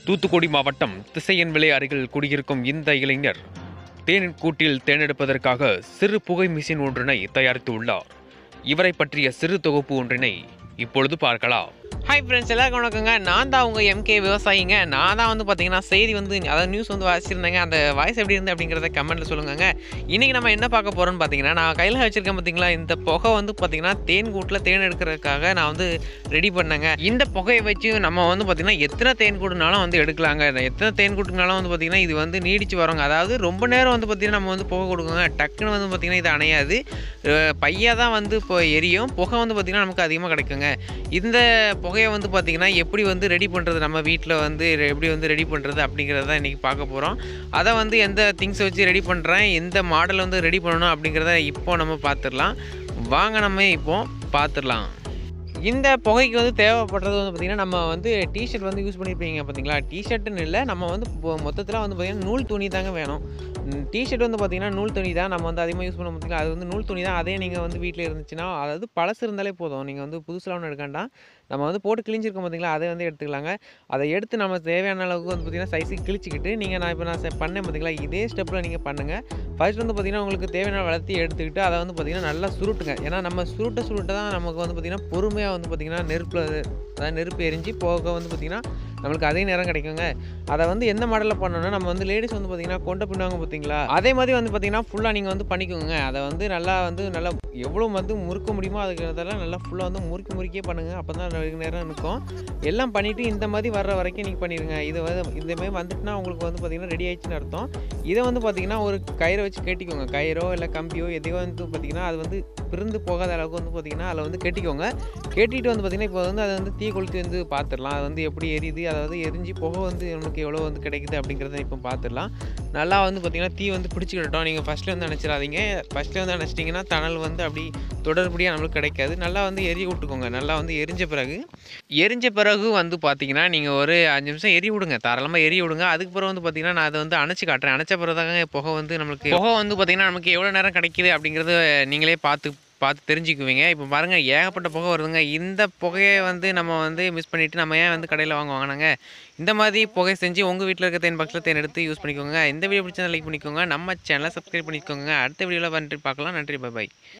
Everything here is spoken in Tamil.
தூத்துக்குடி மாவட்டம் திசையன்விளை அருகில் குடியிருக்கும் இந்த இளைஞர் தேன் கூட்டில் தேனெடுப்பதற்காக சிறு புகை மிஷின் ஒன்றினை தயாரித்து உள்ளார் இவரை பற்றிய சிறு தொகுப்பு ஒன்றினை இப்பொழுது பார்க்கலாம் ஹாய் ஃப்ரெண்ட்ஸ் எல்லாருக்கும் வணக்கங்க நான் தான் உங்கள் எம்கே விவசாயிங்க நான் தான் வந்து பார்த்தீங்கன்னா செய்தி வந்து அதாவது நியூஸ் வந்து வாசிச்சிருந்தேங்க அந்த வாய்ஸ் எப்படி இருந்து அப்படிங்கிறத கமெண்ட்டில் சொல்லுங்கங்க இன்றைக்கி நம்ம என்ன பார்க்க போகிறோம்னு பார்த்தீங்கன்னா நான் கையில் வச்சுருக்கேன் பார்த்தீங்களா இந்த புகை வந்து பார்த்தீங்கன்னா தேன் கூட்டில் தேன் எடுக்கிறதுக்காக நான் வந்து ரெடி பண்ணேங்க இந்த புகையை வச்சு நம்ம வந்து பார்த்தீங்கன்னா எத்தனை தேன் கூடுனாலும் வந்து எடுக்கலாங்க எத்தனை தேன் கூட்டுனாலும் வந்து பார்த்தீங்கன்னா இது வந்து நீடிச்சு வரோங்க அதாவது ரொம்ப நேரம் வந்து பார்த்தீங்கன்னா நம்ம வந்து புகை கொடுக்குங்க டக்குன்னு வந்து பார்த்தீங்கன்னா இது அணையாது பையா தான் வந்து இப்போ எரியும் புகை வந்து பார்த்திங்கன்னா நமக்கு அதிகமாக கிடைக்குங்க இந்த புகையை வந்து பார்த்திங்கன்னா எப்படி வந்து ரெடி பண்ணுறது நம்ம வீட்டில் வந்து ரெ- எப்படி வந்து ரெடி பண்ணுறது அப்படிங்கிறத தான் இன்றைக்கி பார்க்க போகிறோம் அதை வந்து எந்த திங்ஸை வச்சு ரெடி பண்ணுறேன் எந்த மாடல் வந்து ரெடி பண்ணணும் அப்படிங்கிறத இப்போ நம்ம பார்த்துடலாம் வாங்க நம்ம இப்போ பார்த்துடலாம் இந்த புகைக்கு வந்து தேவைப்படுறது வந்து பார்த்திங்கன்னா நம்ம வந்து டிஷர்ட் வந்து யூஸ் பண்ணியிருப்பீங்க பார்த்தீங்களா டிஷர்ட்டுன்னு இல்லை நம்ம வந்து மொத்தத்தில் வந்து பார்த்திங்கன்னா நூல் துணி தாங்க வேணும் டிஷர்ட் வந்து பார்த்திங்கன்னா நூல் துணி தான் நம்ம வந்து அதிகமாக யூஸ் பண்ண பார்த்தீங்களா அது வந்து நூல் துணி தான் அதே நீங்கள் வந்து வீட்டில் இருந்துச்சுன்னா அதாவது பழசு இருந்தாலே போதும் நீங்கள் வந்து புதுசில் ஒன்று எடுக்காண்டா நம்ம வந்து போட்டு கிழிஞ்சிருக்கோம் பார்த்தீங்களா அதை வந்து எடுத்துக்கலாங்க அதை எடுத்து நம்ம தேவையான அளவுக்கு வந்து பார்த்திங்கன்னா சைஸுக்கு கிழிச்சிக்கிட்டு நீங்கள் நான் இப்போ நான் செ- பண்ணேன் பார்த்தீங்களா இதே ஸ்டெப்பில் நீங்கள் பண்ணுங்கள் ஃபர்ஸ்ட் வந்து பார்த்திங்கன்னா உங்களுக்கு தேவையான வளர்த்தி எடுத்துக்கிட்டு அதை வந்து பார்த்திங்கன்னா நல்லா சுருட்டுங்க ஏன்னா நம்ம சுருட்ட சுருட்ட தான் நமக்கு வந்து பார்த்திங்கன்னா பொறுமையாக வந்து பார்த்திங்கன்னா நெருப்பில் அதாவது நெருப்பு எரிஞ்சு போக வந்து பார்த்திங்கன்னா நம்மளுக்கு அதே நேரம் கிடைக்குங்க அதை வந்து எந்த மாடலில் பண்ணணும்னா நம்ம வந்து லேடிஸ் வந்து பார்த்திங்கன்னா கொண்ட பின்னுவாங்க பார்த்தீங்களா அதே மாதிரி வந்து பார்த்திங்கன்னா ஃபுல்லாக நீங்கள் வந்து பண்ணிக்கோங்க அதை வந்து நல்லா வந்து நல்லா எவ்வளோ வந்து முறுக்க முடியுமோ அதுக்கு அதெல்லாம் நல்லா ஃபுல்லாக வந்து முறுக்கி முறுக்கியே பண்ணுங்கள் அப்போ தான் நேரம் இருக்கும் எல்லாம் பண்ணிவிட்டு இந்த மாதிரி வர்ற வரைக்கும் நீங்கள் பண்ணிடுங்க இது வந்து இதுமாதிரி வந்துட்டுனா உங்களுக்கு வந்து பார்த்திங்கன்னா ரெடி ஆயிடுச்சுன்னு அர்த்தம் இதை வந்து பார்த்திங்கன்னா ஒரு கயிறை வச்சு கட்டிக்கோங்க கயிறோ இல்லை கம்பியோ எதையோ வந்து பார்த்திங்கன்னா அது வந்து பிரிந்து போகாத அளவுக்கு வந்து பார்த்திங்கன்னா அதில் வந்து கட்டிக்கோங்க கட்டிட்டு வந்து பார்த்திங்கன்னா இப்போ வந்து அதை வந்து தீ கொளுத்தி வந்து பார்த்துடலாம் அது வந்து எப்படி எரியுது அதாவது எரிஞ்சு புகை வந்து நமக்கு எவ்வளோ வந்து கிடைக்குது அப்படிங்கிறத இப்போ பார்த்துடலாம் நல்லா வந்து பார்த்திங்கன்னா தீ வந்து பிடிச்சிக்கிட்டோம் நீங்கள் ஃபஸ்ட்டில் வந்து நினச்சிடாதீங்க ஃபஸ்ட்டில் வந்து நினச்சிட்டிங்கன்னா தணல் வந்து அப்படி தொடர்படியாக நம்மளுக்கு கிடைக்காது நல்லா வந்து எரிய விட்டுக்கோங்க நல்லா வந்து எரிஞ்ச பிறகு எரிஞ்ச பிறகு வந்து பார்த்தீங்கன்னா நீங்கள் ஒரு அஞ்சு நிமிஷம் எரி விடுங்க தாராளமாக எரி விடுங்க அதுக்கு பிறகு வந்து பார்த்தீங்கன்னா நான் அதை வந்து அணைச்சி காட்டுறேன் அணைச்ச பிறகு தாங்க புகை வந்து நம்மளுக்கு புகை வந்து பார்த்தீங்கன்னா நமக்கு எவ்வளோ நேரம் கிடைக்குது அப்படிங்கிறத நீங்களே பார்த்து பார்த்து தெரிஞ்சுக்குவீங்க இப்போ பாருங்கள் ஏகப்பட்ட புகை வருதுங்க இந்த புகையை வந்து நம்ம வந்து மிஸ் பண்ணிவிட்டு நம்ம ஏன் வந்து கடையில் வாங்க வாங்கினாங்க இந்த மாதிரி புகை செஞ்சு உங்கள் வீட்டில் இருக்க தேன் பாக்ஸில் தேன் எடுத்து யூஸ் பண்ணிக்கோங்க இந்த வீடியோ பிடிச்சா லைக் பண்ணிக்கோங்க நம்ம சேனலை சப்ஸ்கிரைப் பண்ணிக்கோங்க அடுத்த வீடியோவில் வந்துட்டு பார்க்கலாம் நன்றி பை பாய்